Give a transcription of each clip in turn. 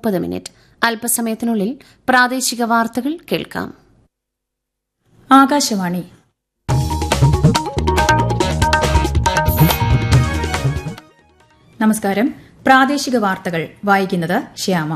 മുപ്പത് മിനിറ്റ് അല്പസമയത്തിനുള്ളിൽ പ്രാദേശിക വാർത്തകൾ കേൾക്കാം ആകാശവാണി നമസ്കാരം പ്രാദേശിക വാർത്തകൾ വായിക്കുന്നത് ശ്യാമ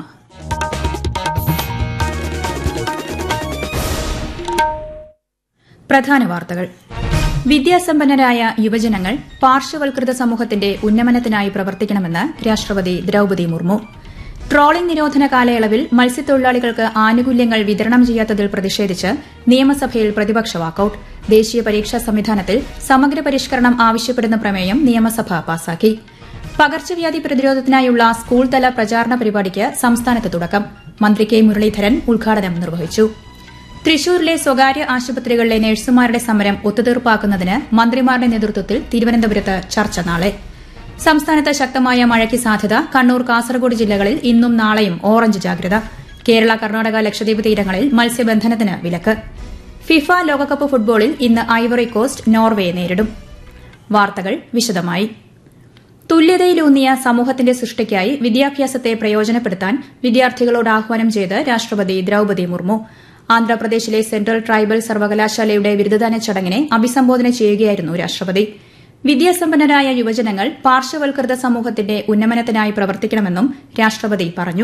പ്രധാന വാർത്തകൾ വിദ്യാസമ്പന്നരായ യുവജനങ്ങൾ പാർശ്വവൽകൃത സമൂഹത്തിന്റെ ഉന്നമനത്തിനായി പ്രവർത്തിക്കണമെന്ന് രാഷ്ട്രപതി ദ്രൌപതി മുർമു ട്രോളിംഗ് നിരോധന കാലയളവിൽ മത്സ്യത്തൊഴിലാളികൾക്ക് ആനുകൂല്യങ്ങൾ വിതരണം ചെയ്യാത്തതിൽ പ്രതിഷേധിച്ച് നിയമസഭയിൽ പ്രതിപക്ഷ വാക്കൌട്ട് ദേശീയ പരീക്ഷാ സംവിധാനത്തിൽ സമഗ്ര പരിഷ്കരണം ആവശ്യപ്പെടുന്ന പ്രമേയം നിയമസഭ പാസാക്കി പകർച്ചവ്യാധി പ്രതിരോധത്തിനായുള്ള സ്കൂൾ തല പ്രചാരണ പരിപാടിക്ക് സംസ്ഥാനത്ത് തുടക്കം മന്ത്രി കെ മുരളീധരൻ ഉദ്ഘാടനം നിർവഹിച്ചു തൃശൂരിലെ സ്വകാര്യ ആശുപത്രികളിലെ നഴ്സുമാരുടെ സമരം ഒത്തുതീർപ്പാക്കുന്നതിന് മന്ത്രിമാരുടെ നേതൃത്വത്തിൽ തിരുവനന്തപുരത്ത് ചർച്ച നാളെ സംസ്ഥാനത്ത് ശക്തമായ മഴയ്ക്ക് സാധ്യത കണ്ണൂർ കാസർഗോഡ് ജില്ലകളിൽ ഇന്നും നാളെയും ഓറഞ്ച് ജാഗ്രത കേരള കർണാടക ലക്ഷദ്വീപ് തീരങ്ങളിൽ മത്സ്യബന്ധനത്തിന് വിലക്ക് ഫിഫ ലോകകപ്പ് ഫുട്ബോളിൽ ഇന്ന് ഐവറി കോസ്റ്റ് നോർവേയെ നേരിടും വാർത്തകൾ വിശദമായി തുല്യതയിലൂന്നിയ സമൂഹത്തിന്റെ സൃഷ്ടിക്കായി വിദ്യാഭ്യാസത്തെ പ്രയോജനപ്പെടുത്താൻ വിദ്യാർത്ഥികളോട് ആഹ്വാനം ചെയ്ത് രാഷ്ട്രപതി ദ്രൌപതി മുർമു ആന്ധ്രാപ്രദേശിലെ സെൻട്രൽ ട്രൈബൽ സർവകലാശാലയുടെ ബിരുദദാന ചടങ്ങിനെ അഭിസംബോധന ചെയ്യുകയായിരുന്നു രാഷ്ട്രപതി വിദ്യാസമ്പന്നരായ യുവജനങ്ങൾ പാർശ്വവൽകൃത സമൂഹത്തിന്റെ ഉന്നമനത്തിനായി പ്രവർത്തിക്കണമെന്നും രാഷ്ട്രപതി പറഞ്ഞു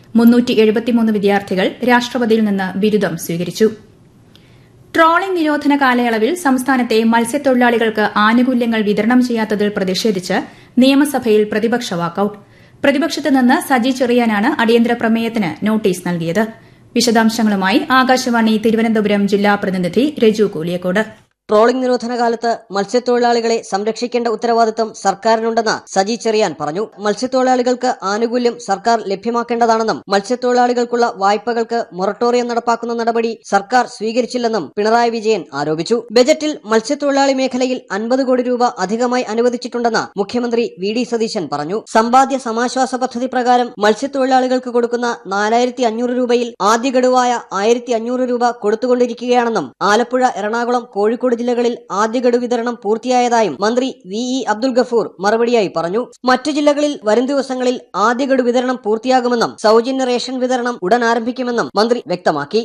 വിദ്യാർത്ഥികൾ രാഷ്ട്രപതിയിൽ നിന്ന് ബിരുദം സ്വീകരിച്ചു ട്രോളിംഗ് നിരോധന കാലയളവിൽ സംസ്ഥാനത്തെ മത്സ്യത്തൊഴിലാളികൾക്ക് ആനുകൂല്യങ്ങൾ വിതരണം ചെയ്യാത്തതിൽ പ്രതിഷേധിച്ച് നിയമസഭയിൽ പ്രതിപക്ഷ വാക്കൌട്ട് പ്രതിപക്ഷത്ത് നിന്ന് സജി ചെറിയാനാണ് അടിയന്തര പ്രമേയത്തിന് നോട്ടീസ് നൽകിയത് വിശദാംശങ്ങളുമായി ആകാശവാണി തിരുവനന്തപുരം ജില്ലാ പ്രതിനിധി രജു കൂലിയക്കോട് ട്രോളിംഗ് നിരോധന കാലത്ത് മത്സ്യത്തൊഴിലാളികളെ സംരക്ഷിക്കേണ്ട ഉത്തരവാദിത്തം സർക്കാരിനുണ്ടെന്ന് സജി ചെറിയാൻ പറഞ്ഞു മത്സ്യത്തൊഴിലാളികൾക്ക് ആനുകൂല്യം സർക്കാർ ലഭ്യമാക്കേണ്ടതാണെന്നും മത്സ്യത്തൊഴിലാളികൾക്കുള്ള വായ്പകൾക്ക് മൊറട്ടോറിയം നടപ്പാക്കുന്ന നടപടി സർക്കാർ സ്വീകരിച്ചില്ലെന്നും പിണറായി വിജയൻ ആരോപിച്ചു ബജറ്റിൽ മത്സ്യത്തൊഴിലാളി മേഖലയിൽ അൻപത് കോടി രൂപ അധികമായി അനുവദിച്ചിട്ടുണ്ടെന്ന് മുഖ്യമന്ത്രി വി ഡി സതീശൻ പറഞ്ഞു സമ്പാദ്യ സമാശ്വാസ പദ്ധതി പ്രകാരം മത്സ്യത്തൊഴിലാളികൾക്ക് കൊടുക്കുന്ന നാലായിരത്തി അഞ്ഞൂറ് രൂപയിൽ ആദ്യ ഗഡുവായ ആയിരത്തി അഞ്ഞൂറ് രൂപ കൊടുത്തുകൊണ്ടിരിക്കുകയാണെന്നും ആലപ്പുഴ എറണാകുളം കോഴിക്കോട് ജില്ലകളിൽ ആദ്യ ഗഡു വിതരണം പൂർത്തിയായതായും മന്ത്രി വി ഇ അബ്ദുൽ ഗഫൂർ മറുപടിയായി പറഞ്ഞു മറ്റു ജില്ലകളിൽ വരും ദിവസങ്ങളിൽ ആദ്യ ഗഡു വിതരണം പൂർത്തിയാകുമെന്നും സൌജന്യ റേഷൻ വിതരണം ഉടൻ ആരംഭിക്കുമെന്നും മന്ത്രി വ്യക്തമാക്കി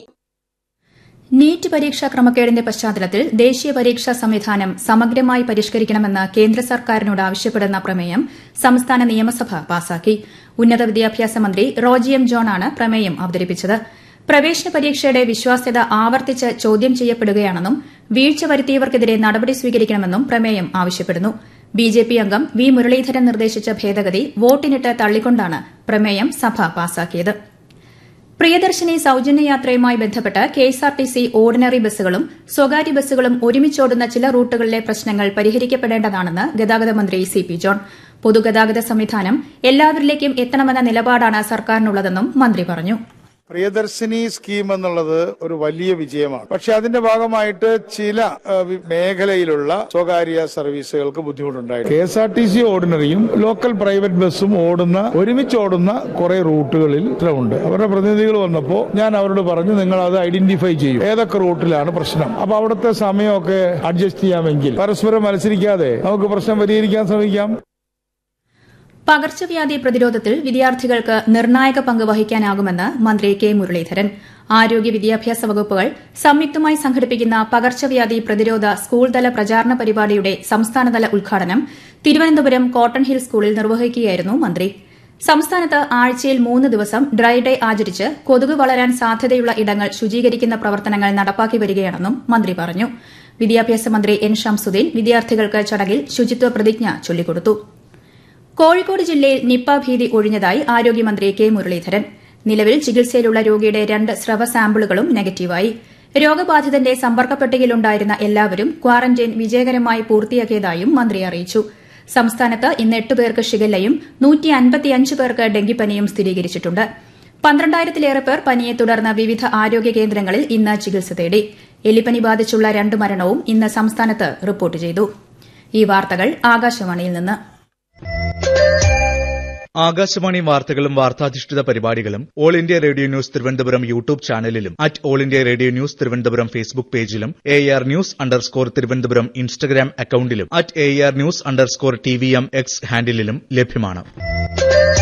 നീറ്റ് പരീക്ഷാ ക്രമക്കേടിന്റെ പശ്ചാത്തലത്തിൽ ദേശീയ പരീക്ഷാ സംവിധാനം സമഗ്രമായി പരിഷ്കരിക്കണമെന്ന് കേന്ദ്ര സർക്കാരിനോട് ആവശ്യപ്പെടുന്ന പ്രമേയം സംസ്ഥാന നിയമസഭ പാസാക്കി ഉന്നത വിദ്യാഭ്യാസ മന്ത്രി റോജി എം ജോണാണ് പ്രമേയം അവതരിപ്പിച്ചത് പ്രവേശന പരീക്ഷയുടെ വിശ്വാസ്യത ആവർത്തിച്ച് ചോദ്യം ചെയ്യപ്പെടുകയാണെന്നും വീഴ്ച വരുത്തിയവർക്കെതിരെ നടപടി സ്വീകരിക്കണമെന്നും പ്രമേയം ആവശ്യപ്പെടുന്നു ബിജെപി അംഗം വി മുരളീധരൻ നിർദ്ദേശിച്ച ഭേദഗതി വോട്ടിനിട്ട് തള്ളിക്കൊണ്ടാണ് പ്രമേയം സഭ പാസാക്കിയത് പ്രിയദർശിനി സൌജന്യ യാത്രയുമായി ബന്ധപ്പെട്ട് കെഎസ്ആർടിസി ഓർഡിനറി ബസ്സുകളും സ്വകാര്യ ബസ്സുകളും ഒരുമിച്ചോടുന്ന ചില റൂട്ടുകളിലെ പ്രശ്നങ്ങൾ പരിഹരിക്കപ്പെടേണ്ടതാണെന്ന് ഗതാഗത മന്ത്രി സി പി ജോൺ പൊതുഗതാഗത സംവിധാനം എല്ലാവരിലേക്കും എത്തണമെന്ന നിലപാടാണ് സർക്കാരിനുള്ളതെന്നും മന്ത്രി പറഞ്ഞു പ്രിയദർശിനി സ്കീം എന്നുള്ളത് ഒരു വലിയ വിജയമാണ് പക്ഷെ അതിന്റെ ഭാഗമായിട്ട് ചില മേഖലയിലുള്ള സ്വകാര്യ സർവീസുകൾക്ക് ബുദ്ധിമുട്ടുണ്ടായി K S R T C ഓർഡിനറിയും ലോക്കൽ പ്രൈവറ്റ് ബസ്സും ഓടുന്ന ഒരുമിച്ച് ഓടുന്ന കുറെ റൂട്ടുകളിൽ ഉണ്ട് അവരുടെ പ്രതിനിധികൾ വന്നപ്പോൾ ഞാൻ അവരോട് പറഞ്ഞു നിങ്ങൾ അത് ഐഡന്റിഫൈ ചെയ്യും ഏതൊക്കെ റൂട്ടിലാണ് പ്രശ്നം അപ്പൊ അവിടുത്തെ സമയമൊക്കെ അഡ്ജസ്റ്റ് ചെയ്യാമെങ്കിൽ പരസ്പരം മത്സരിക്കാതെ നമുക്ക് പ്രശ്നം പരിഹരിക്കാൻ ശ്രമിക്കാം പകർച്ചവ്യാധി പ്രതിരോധത്തിൽ വിദ്യാർത്ഥികൾക്ക് നിർണായക പങ്ക് വഹിക്കാനാകുമെന്ന് മന്ത്രി കെ മുരളീധരൻ ആരോഗ്യ വിദ്യാഭ്യാസ വകുപ്പുകൾ സംയുക്തമായി സംഘടിപ്പിക്കുന്ന പകർച്ചവ്യാധി പ്രതിരോധ സ്കൂൾ തല പ്രചാരണ പരിപാടിയുടെ സംസ്ഥാനതല ഉദ്ഘാടനം തിരുവനന്തപുരം കോട്ടൺ ഹിൽ സ്കൂളിൽ നിർവഹിക്കുകയായിരുന്നു മന്ത്രി സംസ്ഥാനത്ത് ആഴ്ചയിൽ മൂന്ന് ദിവസം ഡ്രൈ ഡേ ആചരിച്ച് കൊതുക് വളരാൻ സാധ്യതയുള്ള ഇടങ്ങൾ ശുചീകരിക്കുന്ന പ്രവർത്തനങ്ങൾ നടപ്പാക്കി വരികയാണെന്നും മന്ത്രി പറഞ്ഞു വിദ്യാഭ്യാസ മന്ത്രി എൻ ഷംസുദ്ദീൻ വിദ്യാർത്ഥികൾക്ക് ചടങ്ങിൽ ശുചിത്വ പ്രതിജ്ഞ ചൊല്ലിക്കൊടുത്തു കോഴിക്കോട് ജില്ലയിൽ നിപ്പ ഭീതി ഒഴിഞ്ഞതായി ആരോഗ്യമന്ത്രി കെ മുരളീധരൻ നിലവിൽ ചികിത്സയിലുള്ള രോഗിയുടെ രണ്ട് സ്രവ സാമ്പിളുകളും നെഗറ്റീവായി രോഗബാധിതന്റെ സമ്പർക്ക പട്ടികയിലുണ്ടായിരുന്ന എല്ലാവരും ക്വാറന്റൈൻ വിജയകരമായി പൂർത്തിയാക്കിയതായും മന്ത്രി അറിയിച്ചു സംസ്ഥാനത്ത് ഇന്ന് എട്ട് പേർക്ക് ഷിഗല്ലയും പേർക്ക് ഡെങ്കിപ്പനിയും സ്ഥിരീകരിച്ചിട്ടുണ്ട് പന്ത്രണ്ടായിരത്തിലേറെ പേർ പനിയെ തുടർന്ന് വിവിധ ആരോഗ്യ കേന്ദ്രങ്ങളിൽ ഇന്ന് ചികിത്സ തേടി എലിപ്പനി ബാധിച്ചുള്ള രണ്ട് മരണവും ഇന്ന് സംസ്ഥാനത്ത് റിപ്പോർട്ട് ചെയ്തു ഈ വാർത്തകൾ ആകാശവാണിയിൽ നിന്ന് ആകാശവാണി വാർത്തകളും വാർത്താധിഷ്ഠിത പരിപാടികളും all India radio news Thiruvananthapuram YouTube ചാനലിലും at all India radio news Thiruvananthapuram Facebook പേജിലും A R news underscore Thiruvananthapuram Instagram അക്കൌണ്ടിലും at A R news underscore T V M X ഹാൻഡിലും ലഭ്യമാണ്